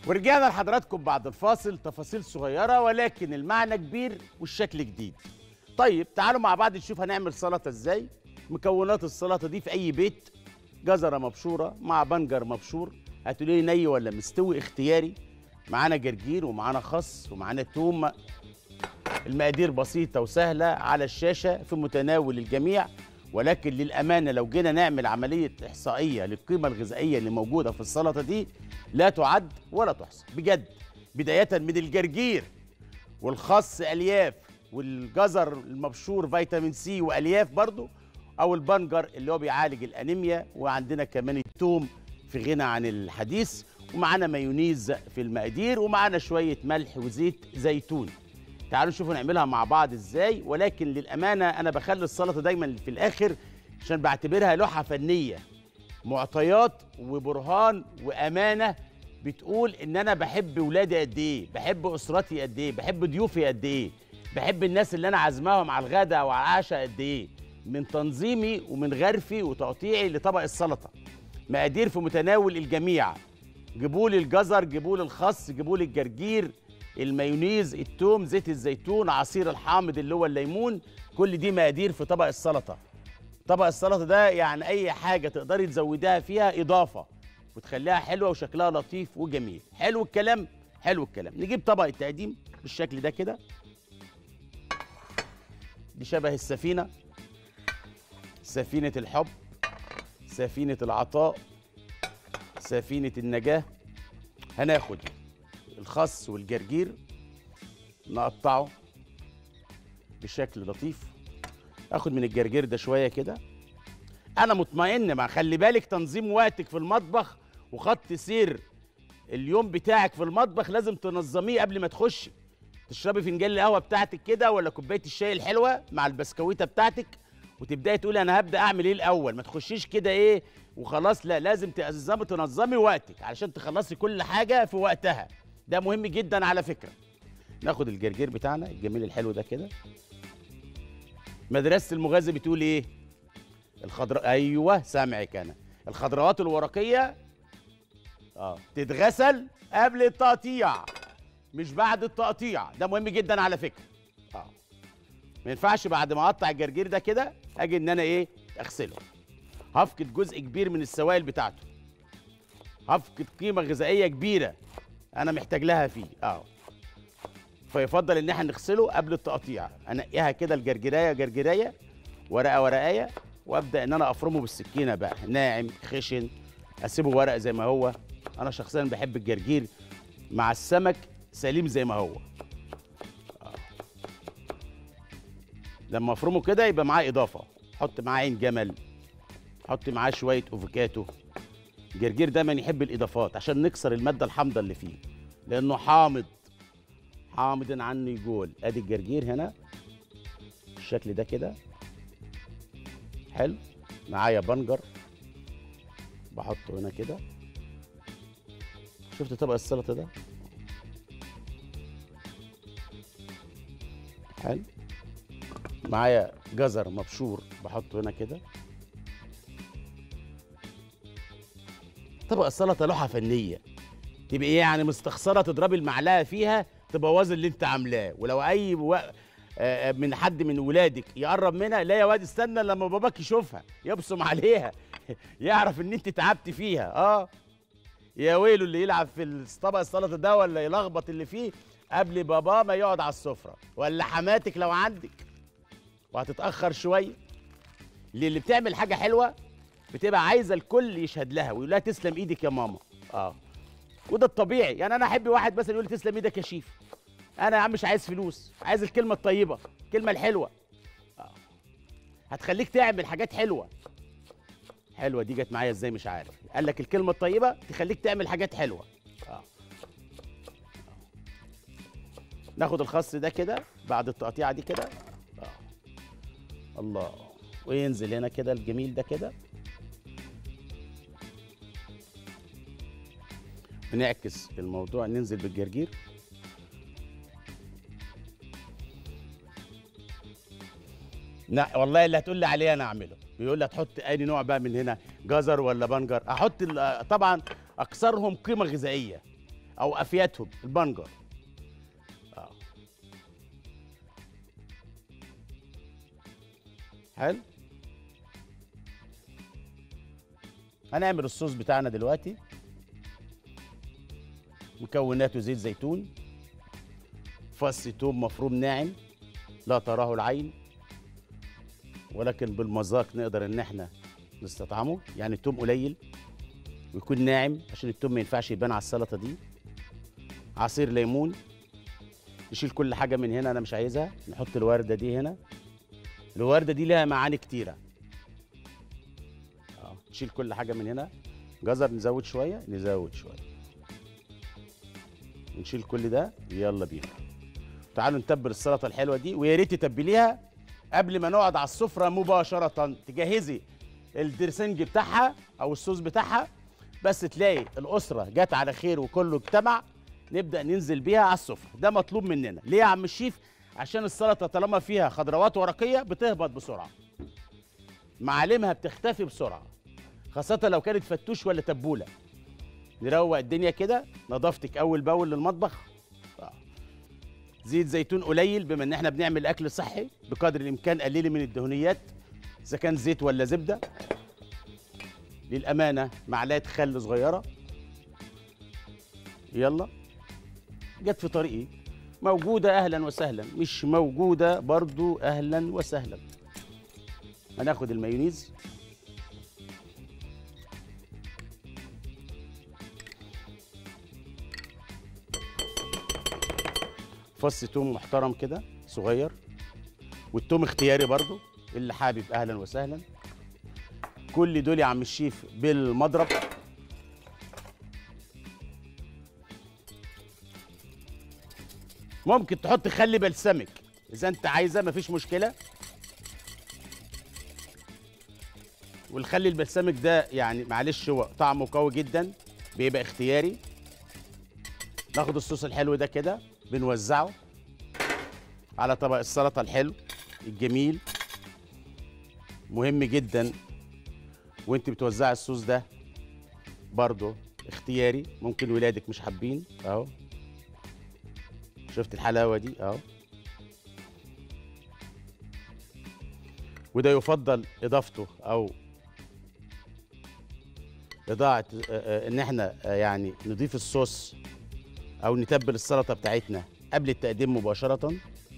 ورجعنا لحضراتكم بعد الفاصل تفاصيل صغيرة ولكن المعنى كبير والشكل جديد طيب تعالوا مع بعض نشوف هنعمل سلطة ازاي مكونات السلطة دي في أي بيت جزرة مبشورة مع بنجر مبشور هتقولي لي ني ولا مستوي اختياري معانا جرجير ومعانا خس ومعانا توم المقادير بسيطة وسهلة على الشاشة في متناول الجميع ولكن للأمانة لو جينا نعمل عملية إحصائية للقيمة الغذائية اللي موجودة في السلطة دي لا تعد ولا تحصى بجد بداية من الجرجير والخس ألياف والجزر المبشور فيتامين سي وألياف برضو أو البنجر اللي هو بيعالج الأنيميا وعندنا كمان التوم في غنى عن الحديث ومعانا مايونيز في المقادير ومعانا شوية ملح وزيت زيتون تعالوا نشوفوا نعملها مع بعض ازاي ولكن للامانه انا بخلي السلطه دايما في الاخر عشان بعتبرها لوحه فنيه معطيات وبرهان وامانه بتقول ان انا بحب ولادي قد ايه بحب اسرتي قد ايه بحب ضيوفي قد ايه بحب الناس اللي انا عازماهم على الغداء او على العشاء قد ايه من تنظيمي ومن غرفي وتقطيعي لطبق السلطه مقادير في متناول الجميع جيبوا لي الجزر جيبوا لي الخس جيبوا لي الجرجير المايونيز التوم زيت الزيتون عصير الحامض اللي هو الليمون كل دي مقادير في طبق السلطه طبق السلطه ده يعني اي حاجه تقدري تزوديها فيها اضافه وتخليها حلوه وشكلها لطيف وجميل حلو الكلام حلو الكلام نجيب طبق التقديم بالشكل ده كده دي شبه السفينه سفينه الحب سفينه العطاء سفينه النجاه هناخد الخس والجرجير نقطعه بشكل لطيف اخد من الجرجير ده شويه كده انا مطمئن ما خلي بالك تنظيم وقتك في المطبخ وخط سير اليوم بتاعك في المطبخ لازم تنظميه قبل ما تخشي تشربي فنجان القهوه بتاعتك كده ولا كوبايه الشاي الحلوه مع البسكويته بتاعتك وتبداي تقولي انا هبدا اعمل ايه الاول ما تخشيش كده ايه وخلاص لا لازم تنظمي تنظمي وقتك علشان تخلصي كل حاجه في وقتها ده مهم جدا على فكره ناخد الجرجير بتاعنا الجميل الحلو ده كده مدرسه المغازي بتقول ايه الخضراء ايوه سامعك انا الخضروات الورقيه اه تتغسل قبل التقطيع مش بعد التقطيع ده مهم جدا على فكره اه ما ينفعش بعد ما اقطع الجرجير ده كده اجي ان انا ايه اغسله هفقد جزء كبير من السوائل بتاعته هفقد قيمه غذائيه كبيره انا محتاج لها فيه اه فيفضل ان احنا نغسله قبل التقطيع انقيها كده الجرجرايه جرجرايه ورقه ورقايه وابدا ان انا افرمه بالسكينه بقى ناعم خشن اسيبه ورق زي ما هو انا شخصيا بحب الجرجير مع السمك سليم زي ما هو آه. لما افرمه كده يبقى معاه اضافه حط معاه عين جمل حط معاه شويه افوكاتو الجرجير دايما يحب الاضافات عشان نكسر الماده الحامضه اللي فيه لانه حامض حامض عني يقول ادي الجرجير هنا بالشكل ده كده حلو معايا بنجر بحطه هنا كده شفت طبق السلطه ده حلو معايا جزر مبشور بحطه هنا كده طبق السلطه لوحه فنيه تبقى ايه يعني مستخسره تضربي المعلقه فيها تبوظي اللي انت عاملاه ولو اي و... آه، آه، من حد من ولادك يقرب منها لا يا واد استنى لما باباك يشوفها يبصم عليها يعرف ان انت تعبت فيها اه يا ويله اللي يلعب في طبق السلطه ده ولا يلخبط اللي فيه قبل باباه ما يقعد على السفره ولا حماتك لو عندك وهتتاخر شويه اللي اللي بتعمل حاجه حلوه بتبقى عايزه الكل يشهد لها ويقول لها تسلم ايدك يا ماما اه وده الطبيعي يعني انا احب واحد مثلا يقول لي تسلم ايدك يا شيف انا يا عم مش عايز فلوس عايز الكلمه الطيبه الكلمه الحلوه آه. هتخليك تعمل حاجات حلوه حلوه دي جت معايا ازاي مش عارف قال لك الكلمه الطيبه تخليك تعمل حاجات حلوه آه. ناخد الخس ده كده بعد التقطيعه دي كده آه. الله وينزل هنا كده الجميل ده كده بنعكس الموضوع ننزل بالجرجير لا والله اللي هتقول لي عليه انا اعمله بيقول لي هتحط اي نوع بقى من هنا جزر ولا بنجر احط ال- طبعا اكثرهم قيمه غذائيه او افياتهم البنجر اه حلو هنعمل الصوص بتاعنا دلوقتي مكوناته زيت زيتون فص توم مفروم ناعم لا تراه العين ولكن بالمذاق نقدر ان احنا نستطعمه يعني التوم قليل ويكون ناعم عشان التوم ما ينفعش يبان على السلطه دي عصير ليمون نشيل كل حاجه من هنا انا مش عايزها نحط الورده دي هنا الورده دي لها معاني كتيره اه نشيل كل حاجه من هنا جزر نزود شويه نزود شويه نشيل كل ده يلا بينا تعالوا نتبل السلطه الحلوه دي ويا ريت تتبليها قبل ما نقعد على السفره مباشره تجهزي الدرسنج بتاعها او الصوص بتاعها بس تلاقي الاسره جت على خير وكله اجتمع نبدا ننزل بيها على السفره ده مطلوب مننا ليه يا عم الشيف عشان السلطه طالما فيها خضروات ورقيه بتهبط بسرعه معالمها بتختفي بسرعه خاصه لو كانت فتوش ولا تبوله نروق الدنيا كده نظافتك اول باول للمطبخ آه. زيت زيتون قليل بما ان احنا بنعمل اكل صحي بقدر الامكان قليلي من الدهنيات اذا كان زيت ولا زبده للامانه معلقه خل صغيره يلا جت في طريقي موجوده اهلا وسهلا مش موجوده برضو اهلا وسهلا هناخد المايونيز فص توم محترم كده صغير والتوم اختياري برضو اللي حابب اهلا وسهلا كل دول يا عم الشيف بالمضرب ممكن تحط خل بلسمك اذا انت عايزه مفيش مشكله والخل البلسمك ده يعني معلش هو طعمه قوي جدا بيبقى اختياري ناخد الصوص الحلو ده كده بنوزعه على طبق السلطه الحلو الجميل مهم جدا وانت بتوزعي الصوص ده برضه اختياري ممكن ولادك مش حابين اهو شفت الحلاوه دي اهو وده يفضل اضافته او اضاعه آه، آه، ان احنا آه، يعني نضيف الصوص او نتبل السلطه بتاعتنا قبل التقديم مباشره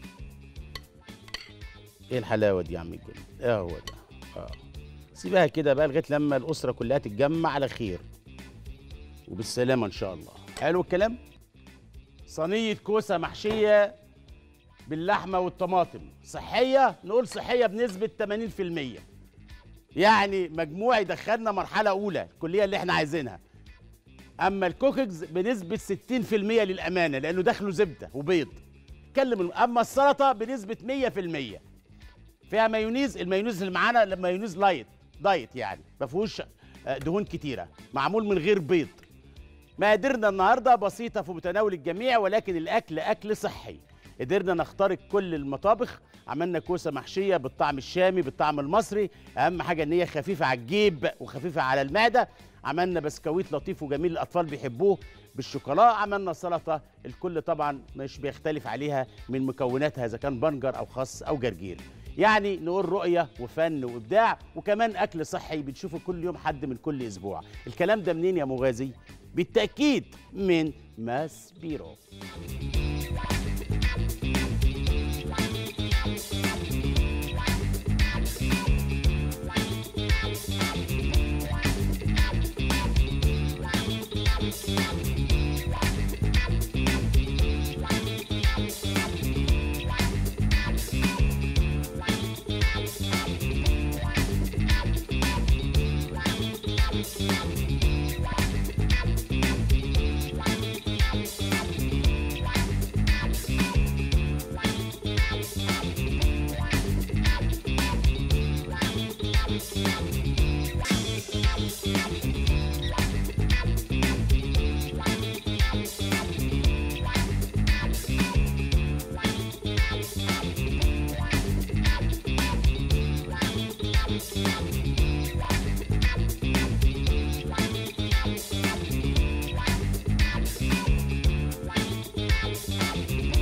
ايه الحلاوه دي يا عم الجميل ايه هو ده اه سيبها كده بقى لغايه لما الاسره كلها تتجمع على خير وبالسلامه ان شاء الله حلو الكلام صينيه كوسه محشيه باللحمه والطماطم صحيه نقول صحيه بنسبه 80% يعني مجموع يدخلنا مرحله اولى الكليه اللي احنا عايزينها اما الكوكيز بنسبه 60% للامانه لانه داخله زبده وبيض اتكلم اما السلطه بنسبه 100% فيها مايونيز المايونيز اللي معانا مايونيز لايت دايت يعني ما فيهوش آه، دهون كتيره معمول من غير بيض مقاديرنا النهارده بسيطه في متناول الجميع ولكن الاكل اكل صحي قدرنا نخترق كل المطابخ عملنا كوسه محشيه بالطعم الشامي بالطعم المصري اهم حاجه ان هي خفيفه على الجيب وخفيفه على المعده عملنا بسكويت لطيف وجميل الاطفال بيحبوه بالشوكولا عملنا سلطه الكل طبعا مش بيختلف عليها من مكوناتها اذا كان بنجر او خس او جرجير يعني نقول رؤيه وفن وابداع وكمان اكل صحي بنشوفه كل يوم حد من كل اسبوع الكلام ده منين يا مغازي بالتاكيد من ماس بيرو